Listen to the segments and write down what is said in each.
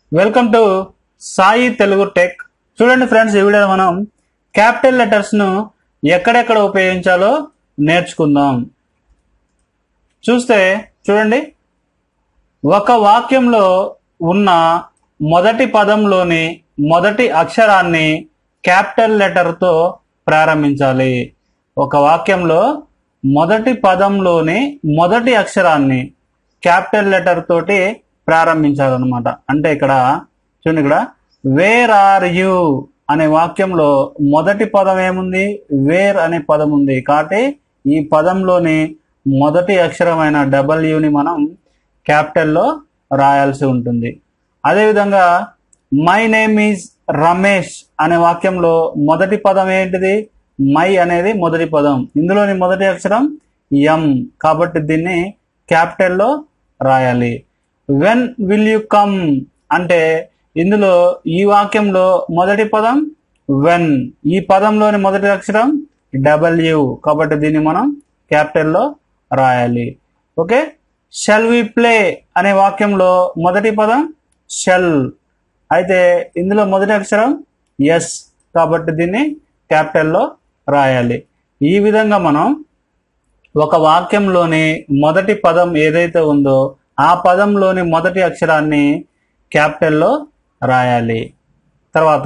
welcome to Sai Telugu tech చూడండి friends ఈ వీడియోలో మనం క్యాపిటల్ లెటర్స్ ను ఎక్కడెక్కడ ఉపయోగించాలో నేర్చుకుందాం చూస్తే చూడండి ఒక వాక్యంలో ఉన్న మొదటి పదంలోని మొదటి అక్షరాన్ని క్యాపిటల్ లెటర్తో ప్రారంభించాలి ఒక వాక్యంలో మొదటి పదంలోని మొదటి అక్షరాన్ని క్యాపిటల్ లెటర్ తోటి ప్రారంభించాలన్నమాట అంటే ఇక్కడ చూడండి ఇక్కడ వేర్ ఆర్ యు అనే వాక్యంలో మొదటి పదం ఏముంది వేర్ అనే పదం ఉంది కాబట్టి ఈ పదంలోని మొదటి అక్షరమైన డబ్ల్యూని మనం క్యాపిటల్లో రాయాల్సి ఉంటుంది అదేవిధంగా మై నేమ్ ఈజ్ రమేష్ అనే వాక్యంలో మొదటి పదం ఏంటిది మై అనేది మొదటి పదం ఇందులోని మొదటి అక్షరం ఎం కాబట్టి దీన్ని క్యాపిటల్లో రాయాలి వెన్ విల్ యు కమ్ అంటే ఇందులో ఈ వాక్యంలో మొదటి పదం వెన్ ఈ పదంలోని మొదటి అక్షరం డబ్ల్యూ కాబట్టి దీన్ని మనం క్యాపిటల్లో రాయాలి ఓకే షెల్ వి ప్లే అనే వాక్యంలో మొదటి పదం షెల్ అయితే ఇందులో మొదటి అక్షరం ఎస్ కాబట్టి దీన్ని క్యాపిటల్లో రాయాలి ఈ విధంగా మనం ఒక వాక్యంలోని మొదటి పదం ఏదైతే ఉందో ఆ పదంలోని మొదటి అక్షరాన్ని క్యాపిటల్లో రాయాలి తర్వాత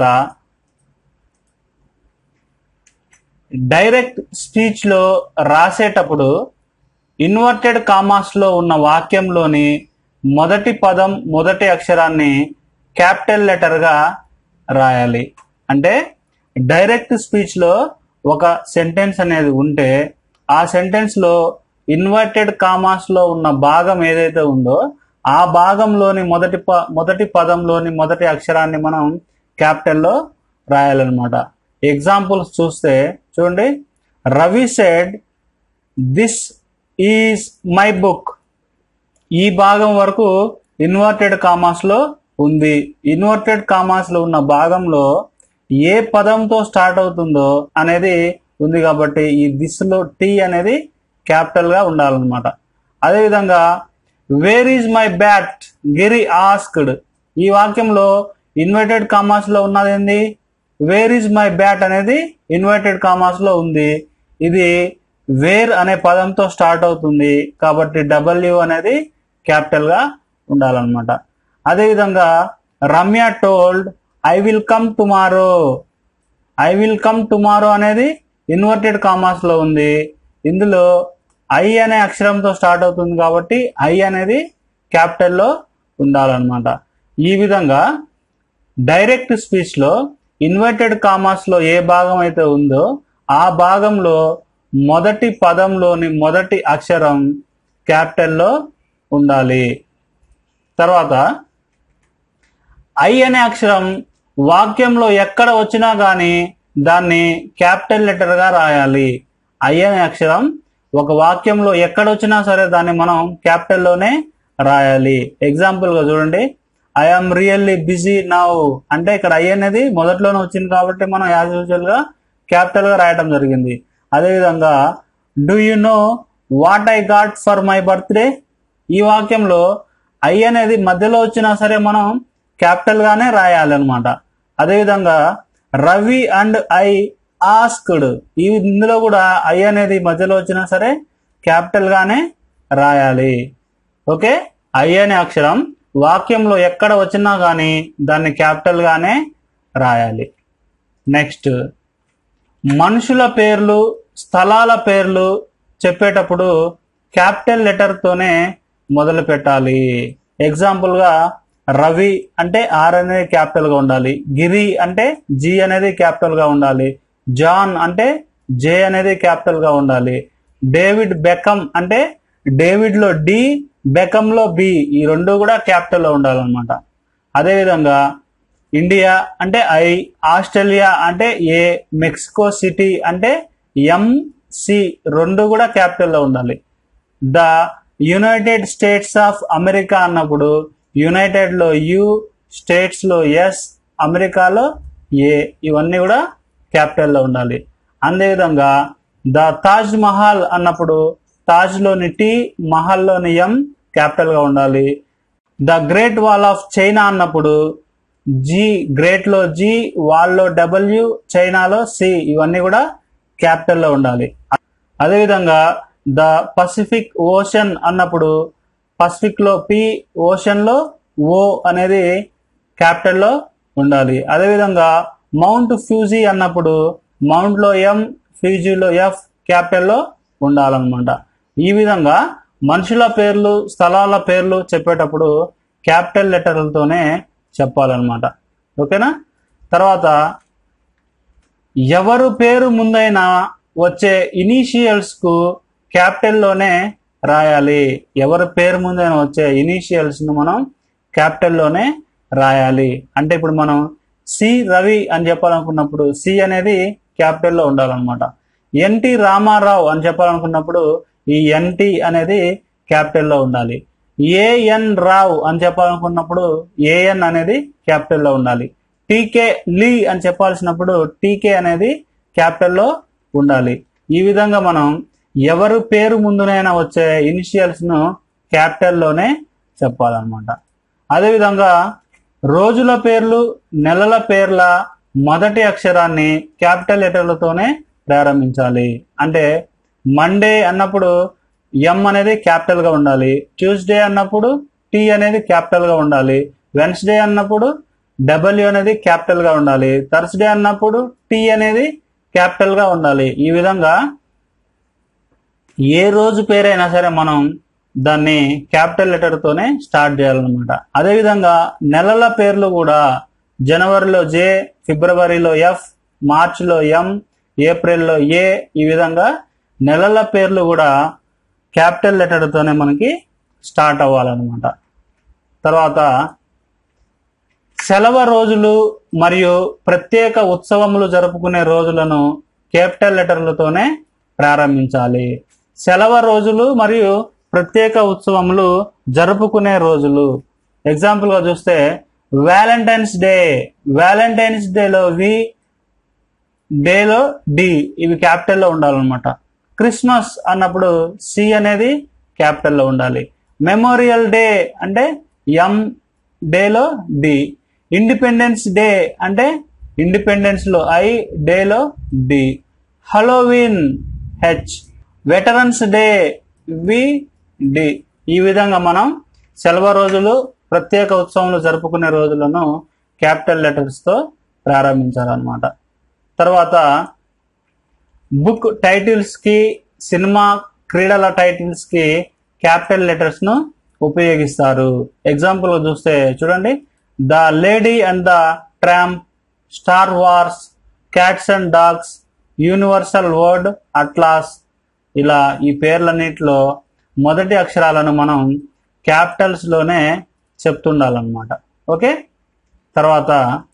డైరెక్ట్ స్పీచ్లో రాసేటప్పుడు ఇన్వర్టెడ్ కామాస్లో ఉన్న వాక్యంలోని మొదటి పదం మొదటి అక్షరాన్ని క్యాపిటల్ లెటర్గా రాయాలి అంటే డైరెక్ట్ స్పీచ్లో ఒక సెంటెన్స్ అనేది ఉంటే ఆ సెంటెన్స్లో ఇన్వర్టెడ్ కామాస్లో ఉన్న భాగం ఏదైతే ఉందో ఆ భాగంలోని మొదటి ప మొదటి పదంలోని మొదటి అక్షరాన్ని మనం క్యాపిటల్లో రాయాలన్నమాట ఎగ్జాంపుల్స్ చూస్తే చూడండి Ravi said this is my book ఈ భాగం వరకు ఇన్వర్టెడ్ కామాస్లో ఉంది ఇన్వర్టెడ్ కామాస్లో ఉన్న భాగంలో ఏ పదంతో స్టార్ట్ అవుతుందో అనేది ఉంది కాబట్టి ఈ దిస్లో టీ అనేది క్యాపిటల్ గా ఉండాలన్నమాట అదేవిధంగా where is my bat Giri asked ఈ వాక్యంలో ఇన్వర్టెడ్ కామాస్ లో ఉన్నది ఏంది వేర్ ఈజ్ మై బ్యాట్ అనేది ఇన్వర్టెడ్ కామాస్ లో ఉంది ఇది వేర్ అనే పదంతో స్టార్ట్ అవుతుంది కాబట్టి డబ్ల్యూ అనేది క్యాపిటల్ గా ఉండాలన్నమాట అదేవిధంగా Ramya told I will come tomorrow I will come tomorrow అనేది ఇన్వర్టెడ్ కామాస్ లో ఉంది ఇందులో ఐ అనే అక్షరంతో స్టార్ట్ అవుతుంది కాబట్టి ఐ అనేది క్యాపిటల్లో ఉండాలన్నమాట ఈ విధంగా డైరెక్ట్ స్పీచ్ లో ఇన్వర్టెడ్ కామాస్ లో ఏ భాగం అయితే ఉందో ఆ భాగంలో మొదటి పదంలోని మొదటి అక్షరం క్యాపిటల్లో ఉండాలి తర్వాత ఐ అనే అక్షరం వాక్యంలో ఎక్కడ వచ్చినా కానీ దాన్ని క్యాపిటల్ లెటర్గా రాయాలి ఐ అనే అక్షరం ఒక వాక్యంలో ఎక్కడ వచ్చినా సరే దాన్ని మనం క్యాపిటల్లోనే రాయాలి ఎగ్జాంపుల్గా చూడండి ఐఎమ్ రియల్లీ బిజీ నౌ అంటే ఇక్కడ ఐ అనేది మొదట్లోనే వచ్చింది కాబట్టి మనం యాజ్ యూజువల్గా క్యాపిటల్గా రాయటం జరిగింది అదేవిధంగా do you know what I got for my birthday ఈ వాక్యంలో ఐ అనేది మధ్యలో వచ్చినా సరే మనం క్యాపిటల్ గానే రాయాలన్నమాట అదేవిధంగా రవి అండ్ ఐ ఆస్క్డ్ ఈ ఇందులో కూడా ఐ అనేది మధ్యలో వచ్చినా సరే క్యాపిటల్ గానే రాయాలి ఓకే ఐ అనే అక్షరం వాక్యంలో ఎక్కడ వచ్చినా కానీ దాన్ని క్యాపిటల్ గానే రాయాలి నెక్స్ట్ మనుషుల పేర్లు స్థలాల పేర్లు చెప్పేటప్పుడు క్యాపిటల్ లెటర్తోనే మొదలు పెట్టాలి ఎగ్జాంపుల్గా రవి అంటే ఆర్ అనేది క్యాపిటల్ గా ఉండాలి గిరి అంటే జి అనేది క్యాపిటల్ గా ఉండాలి జాన్ అంటే జే అనేది క్యాపిటల్ గా ఉండాలి డేవిడ్ బెకమ్ అంటే డేవిడ్ లో డి బెకమ్ లో బి ఈ రెండు కూడా క్యాపిటల్ లో ఉండాలన్నమాట అదేవిధంగా ఇండియా అంటే ఐ ఆస్ట్రేలియా అంటే ఏ మెక్సికో సిటీ అంటే ఎం సి రెండు కూడా క్యాపిటల్ లో ఉండాలి the United States of America అన్నప్పుడు యునైటెడ్ లో యు స్టేట్స్ లో ఎస్ అమెరికాలో ఏ ఇవన్నీ కూడా క్యాపిటల్ లో ఉండాలి అదేవిధంగా ద తాజ్ మహల్ అన్నప్పుడు తాజ్ లోని టి మహల్ లోని ఎం క్యాపిటల్ గా ఉండాలి the Great Wall of China అన్నప్పుడు జి గ్రేట్ లో జి వాల్లో డబ్ల్యూ చైనాలో సి ఇవన్నీ కూడా క్యాపిటల్ లో ఉండాలి అదేవిధంగా ద పసిఫిక్ ఓషన్ అన్నప్పుడు పసిఫిక్ లో పి ఓషన్ లో ఓ అనేది క్యాపిటల్ లో ఉండాలి అదేవిధంగా మౌంట్ ఫ్యూజీ అన్నప్పుడు మౌంట్ లో ఎం ఫ్యూజీలో ఎఫ్ క్యాపిటల్ లో ఉండాలన్నమాట ఈ విధంగా మనుషుల పేర్లు స్థలాల పేర్లు చెప్పేటప్పుడు క్యాపిటల్ లెటర్లతోనే చెప్పాలన్నమాట ఓకేనా తర్వాత ఎవరు పేరు ముందైనా వచ్చే ఇనీషియల్స్ కు క్యాపిటల్ లోనే రాయాలి ఎవరి పేరు ముందైనా వచ్చే ఇనీషియల్స్ ను మనం క్యాపిటల్ లోనే రాయాలి అంటే ఇప్పుడు మనం సి రవి అని చెప్పాలనుకున్నప్పుడు సి అనేది క్యాపిటల్ లో ఉండాలన్నమాట ఎన్టీ రామారావు అని చెప్పాలనుకున్నప్పుడు ఈ ఎన్టీ అనేది క్యాపిటల్ లో ఉండాలి ఏఎన్ రావు అని చెప్పాలనుకున్నప్పుడు ఏఎన్ అనేది క్యాపిటల్ లో ఉండాలి టీకే లీ అని చెప్పాల్సినప్పుడు టీకే అనేది క్యాపిటల్ లో ఉండాలి ఈ విధంగా మనం ఎవరు పేరు ముందునైనా వచ్చే ఇనిషియల్స్ ను క్యాపిటల్ లోనే చెప్పాలన్నమాట అదేవిధంగా రోజుల పేర్లు నెలల పేర్ల మొదటి అక్షరాన్ని క్యాపిటల్ లెటర్లతోనే ప్రారంభించాలి అంటే మండే అన్నప్పుడు ఎం అనేది క్యాపిటల్ గా ఉండాలి ట్యూస్డే అన్నప్పుడు టీ అనేది క్యాపిటల్ గా ఉండాలి వెన్స్డే అన్నప్పుడు డబ్ల్యూ అనేది క్యాపిటల్ గా ఉండాలి థర్స్డే అన్నప్పుడు టీ అనేది క్యాపిటల్ గా ఉండాలి ఈ విధంగా ఏ రోజు పేరైనా సరే మనం దాన్ని క్యాపిటల్ లెటర్ తోనే స్టార్ట్ చేయాలన్నమాట అదేవిధంగా నెలల పేర్లు కూడా జనవరిలో జే ఫిబ్రవరిలో ఎఫ్ మార్చిలో ఎం ఏప్రిల్లో ఏ ఈ విధంగా నెలల పేర్లు కూడా క్యాపిటల్ లెటర్ తోనే మనకి స్టార్ట్ అవ్వాలన్నమాట తర్వాత సెలవు రోజులు మరియు ప్రత్యేక ఉత్సవములు జరుపుకునే రోజులను క్యాపిటల్ లెటర్లతోనే ప్రారంభించాలి సెలవు రోజులు మరియు ప్రత్యేక ఉత్సవములు జరుపుకునే రోజులు ఎగ్జాంపుల్ గా చూస్తే వ్యాలంటైన్స్ డే వ్యాలంటైన్స్ డేలో వి డేలో డి ఇవి క్యాపిటల్లో ఉండాలన్నమాట క్రిస్మస్ అన్నప్పుడు సి అనేది క్యాపిటల్లో ఉండాలి మెమోరియల్ డే అంటే ఎం డేలో డి ఇండిపెండెన్స్ డే అంటే ఇండిపెండెన్స్ లో ఐ డేలో D Halloween H Veterans Day V D ఈ విధంగా మనం సెలవు రోజులు ప్రత్యేక ఉత్సవాలు జరుపుకునే రోజులను క్యాపిటల్ లెటర్స్ తో ప్రారంభించాలన్నమాట తర్వాత బుక్ టైటిల్స్ కి సినిమా క్రీడల టైటిల్స్ కి క్యాపిటల్ లెటర్స్ ను ఉపయోగిస్తారు ఎగ్జాంపుల్ చూస్తే చూడండి the Lady and the Tramp Star Wars Cats and Dogs Universal Word Atlas ఇలా ఈ పేర్లన్నిటిలో మొదటి అక్షరాలను మనం క్యాపిటల్స్ లోనే చెప్తుండాలన్నమాట ఓకే తర్వాత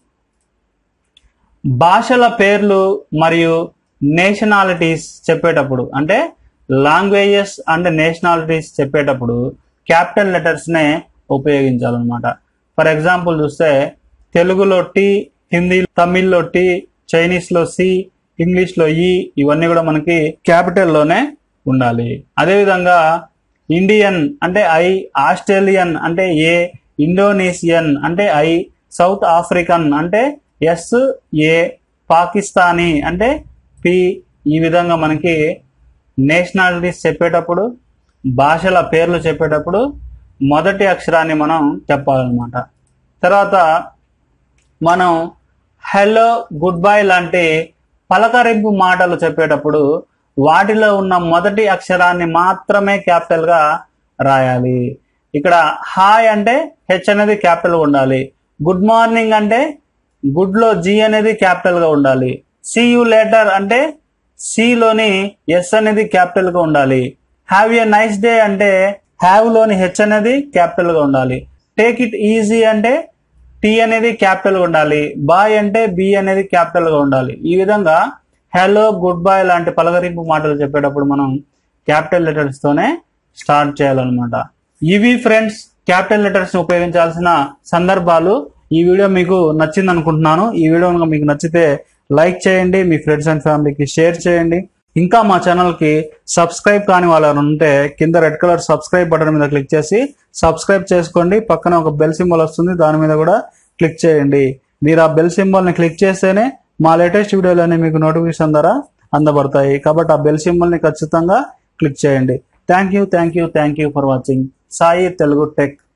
భాషల పేర్లు మరియు నేషనాలిటీస్ చెప్పేటప్పుడు అంటే లాంగ్వేజెస్ అండ్ నేషనాలిటీస్ చెప్పేటప్పుడు క్యాపిటల్ లెటర్స్ నే ఉపయోగించాలన్నమాట ఫర్ ఎగ్జాంపుల్ చూస్తే తెలుగులో టీ హిందీ తమిళ్లో టీ చైనీస్ లో సి ఇంగ్లీష్ లో ఈ ఇవన్నీ కూడా మనకి క్యాపిటల్ లోనే ఉండాలి అదేవిధంగా ఇండియన్ అంటే ఐ ఆస్ట్రేలియన్ అంటే ఏ ఇండోనేషియన్ అంటే ఐ సౌత్ ఆఫ్రికన్ అంటే ఎస్ ఏ పాకిస్తానీ అంటే పి ఈ విధంగా మనకి నేషనాలిటీస్ చెప్పేటప్పుడు భాషల పేర్లు చెప్పేటప్పుడు మొదటి అక్షరాన్ని మనం చెప్పాలన్నమాట తర్వాత మనం హలో గుడ్ బై లాంటి పలకరింపు మాటలు చెప్పేటప్పుడు వాటిలో ఉన్న మొదటి అక్షరాన్ని మాత్రమే క్యాపిటల్ గా రాయాలి ఇక్కడ హాయ్ అంటే హెచ్ అనేది క్యాపిటల్ ఉండాలి గుడ్ మార్నింగ్ అంటే గుడ్ లో జి అనేది క్యాపిటల్ గా ఉండాలి సి యు లేటర్ అంటే సి లోని ఎస్ అనేది క్యాపిటల్ గా ఉండాలి హ్యావ్ ఎ నైస్ డే అంటే హ్యావ్ లోని హెచ్ అనేది క్యాపిటల్ గా ఉండాలి టేక్ ఇట్ ఈజీ అంటే టీ అనేది క్యాపిటల్ గా ఉండాలి బాయ్ అంటే బి అనేది క్యాపిటల్ గా ఉండాలి ఈ విధంగా హలో గుడ్ బై లాంటి పలకరింపు మాటలు చెప్పేటప్పుడు మనం క్యాపిటల్ లెటర్స్ తోనే స్టార్ట్ చేయాలన్నమాట ఇవి ఫ్రెండ్స్ క్యాపిటల్ లెటర్స్ ని ఉపయోగించాల్సిన సందర్భాలు ఈ వీడియో మీకు నచ్చింది అనుకుంటున్నాను ఈ వీడియో కనుక మీకు నచ్చితే లైక్ చేయండి మీ ఫ్రెండ్స్ అండ్ ఫ్యామిలీకి షేర్ చేయండి ఇంకా మా ఛానల్కి సబ్స్క్రైబ్ కాని వాళ్ళు ఎవరైనా ఉంటే కింద రెడ్ కలర్ సబ్స్క్రైబ్ బటన్ మీద క్లిక్ చేసి సబ్స్క్రైబ్ చేసుకోండి పక్కన ఒక బెల్ సింబల్ వస్తుంది దాని మీద కూడా క్లిక్ చేయండి మీరు ఆ బెల్ సింబల్ని క్లిక్ చేస్తేనే మా లేటెస్ట్ వీడియోలన్నీ మీకు నోటిఫికేషన్ ద్వారా అందబడతాయి కాబట్టి ఆ బెల్ సింబల్ని ఖచ్చితంగా క్లిక్ చేయండి thank you thank you thank you for watching Sai Telugu tech